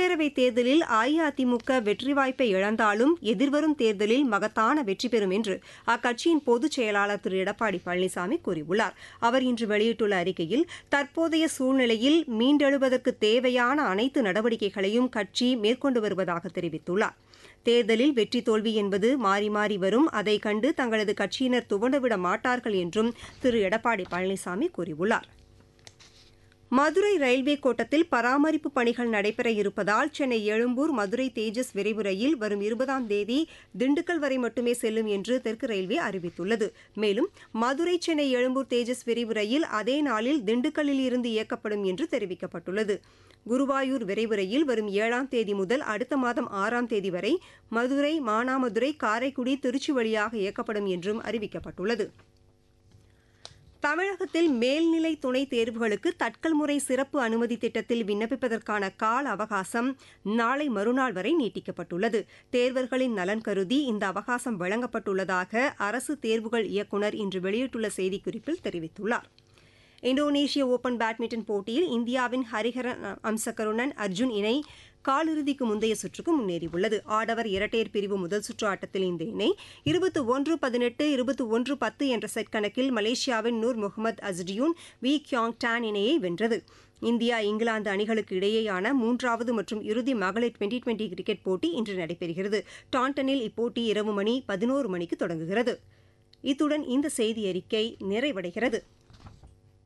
சட்டப்பேரவைத் தேர்தலில் அஇஅதிமுக வெற்றி வாய்ப்பை இழந்தாலும் எதிர்வரும் தேர்தலில் மகத்தான வெற்றி பெறும் என்று அக்கட்சியின் பொதுச் செயலாளர் திரு எடப்பாடி பழனிசாமி கூறியுள்ளார் அவர் இன்று வெளியிட்டுள்ள அறிக்கையில் தற்போதைய சூழ்நிலையில் மீண்டெழுவதற்கு தேவையான அனைத்து நடவடிக்கைகளையும் கட்சி மேற்கொண்டு வருவதாக தெரிவித்துள்ளார் தேர்தலில் வெற்றி தோல்வி என்பது மாறி மாறி வரும் அதை கண்டு தங்களது கட்சியினர் துவண்டுவிட மாட்டார்கள் என்றும் திரு எடப்பாடி பழனிசாமி கூறியுள்ளார் மதுரை ரயில்வே கோட்டத்தில் பராமரிப்பு பணிகள் நடைபெற இருப்பதால் சென்னை எழும்பூர் மதுரை தேஜஸ் விரைவு ரயில் வரும் இருபதாம் தேதி திண்டுக்கல் வரை மட்டுமே செல்லும் என்று தெற்கு ரயில்வே அறிவித்துள்ளது மேலும் மதுரை சென்னை எழும்பூர் தேஜஸ் விரைவு ரயில் அதே நாளில் திண்டுக்கல்லில் இருந்து இயக்கப்படும் என்று தெரிவிக்கப்பட்டுள்ளது குருவாயூர் விரைவு ரயில் வரும் ஏழாம் தேதி முதல் அடுத்த மாதம் ஆறாம் தேதி வரை மதுரை மானாமதுரை காரைக்குடி திருச்சி வழியாக இயக்கப்படும் என்றும் அறிவிக்கப்பட்டுள்ளது தமிழகத்தில் மேல்நிலை துணைத் தேர்வுகளுக்கு தட்கல் முறை சிறப்பு அனுமதி திட்டத்தில் விண்ணப்பிப்பதற்கான கால அவகாசம் நாளை மறுநாள் வரை நீட்டிக்கப்பட்டுள்ளது தேர்வர்களின் நலன் கருதி இந்த அவகாசம் வழங்கப்பட்டுள்ளதாக அரசு தேர்வுகள் இயக்குநர் இன்று வெளியிட்டுள்ள செய்திக்குறிப்பில் தெரிவித்துள்ளார் இந்தோனேஷிய ஓபன் பேட்மிண்டன் போட்டியில் இந்தியாவின் ஹரிஹரன் அம்சகருணன் அர்ஜுன் இணை காலிறுதிக்கு முந்தைய சுற்றுக்கு முன்னேறியுள்ளது ஆடவர் இரட்டையர் பிரிவு முதல் சுற்று ஆட்டத்தில் இந்த இணை இருபத்தி ஒன்று பதினெட்டு இருபத்தி ஒன்று பத்து என்ற செட் கணக்கில் மலேசியாவின் நூர் முகமது அஸ்டியூன் வி கியாங் டான் இணையை வென்றது இந்தியா இங்கிலாந்து அணிகளுக்கு இடையேயான மூன்றாவது மற்றும் இறுதி மகளிர் டுவெண்டி டுவெண்டி கிரிக்கெட் போட்டி இன்று நடைபெறுகிறது டாண்டனில் இப்போட்டி இரவு மணி பதினோரு மணிக்கு தொடங்குகிறது இத்துடன் இந்த செய்தி அறிக்கை நிறைவடைகிறது